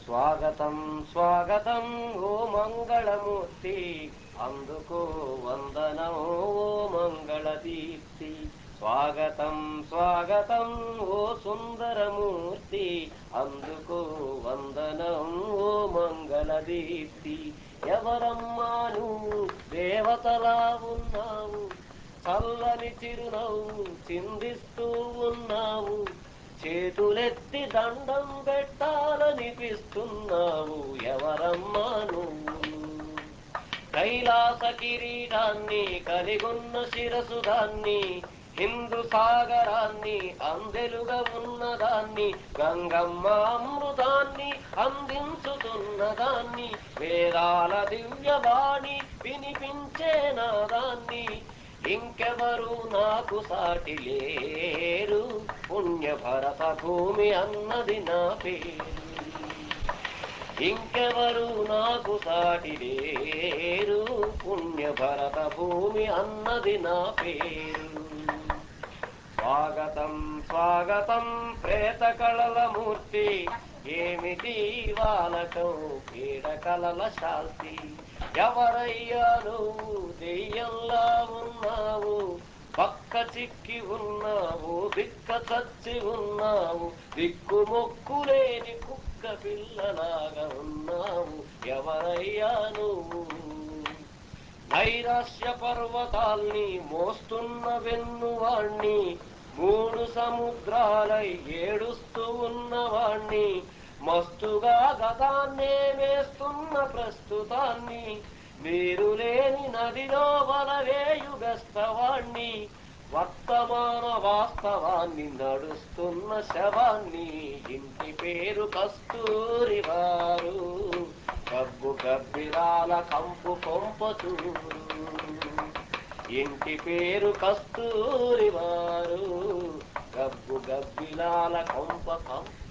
స్వాగతం స్వాగతం ఓ మంగళమూర్తి అందుకు వందనం ఓ మంగళ దీప్తి స్వాగతం స్వాగతం ఓ సుందరమూర్తి అందుకు వందనం ఓ మంగళ దీప్తి ఎవరమ్మా నువ్వు దేవతలా ఉన్నావు చల్లని చిరునవ్వు చిందిస్తూ ఉన్నావు చేతులెత్తి దండం పెట్టాలనిపిస్తున్నావు ఎవరమ్మా నువ్వు కైలాస కిరీటాన్ని కలిగున్న శిరసు దాన్ని హిందూ సాగరాన్ని అందెలుగా ఉన్నదాన్ని గంగమ్మ అమృతాన్ని అందించుతున్నదాన్ని వేదాల దివ్యవాణి వినిపించే నాదాన్ని ఇంకెవరు నాకు సాటి లేరు పుణ్య భరత భూమి అన్నది నా పేరు ఇంకెవరు నాకు సాటి లేరు పుణ్య భరత భూమి అన్నది నా పేరు స్వాగతం స్వాగతం ప్రేత కళల మూర్తి ఏమిటి వాలకం పీడ కళల శాంతి ఎవరయ్యా నువ్వు దెయ్యంలా ఉన్నావు పక్క చిక్కి ఉన్నావు దిక్క చచ్చి ఉన్నావు దిక్కు మొక్కులేని కుక్క పిల్లలాగా ఉన్నావు ఎవరయ్యా నువ్వు నైరాశ్య పర్వతాల్ని మోస్తున్న వెన్నువాణ్ణి మూడు సముద్రాలై ఏడుస్తూ ఉన్నవాణ్ణి మస్తుగా గతాన్నే వేస్తున్న ప్రస్తుతాన్ని మీరు లేని నదిలో వలవేయు బెస్తవాణ్ణి వర్తమాన వాస్తవాన్ని నడుస్తున్న శవాన్ని ఇంటి పేరు కస్తూరి వారు గబ్బు గబ్బిరాల కంపు కొంపచూరు ఇంటి పేరు కస్తూరి వారు గబ్బు గబ్బిలాల కొంప కంపు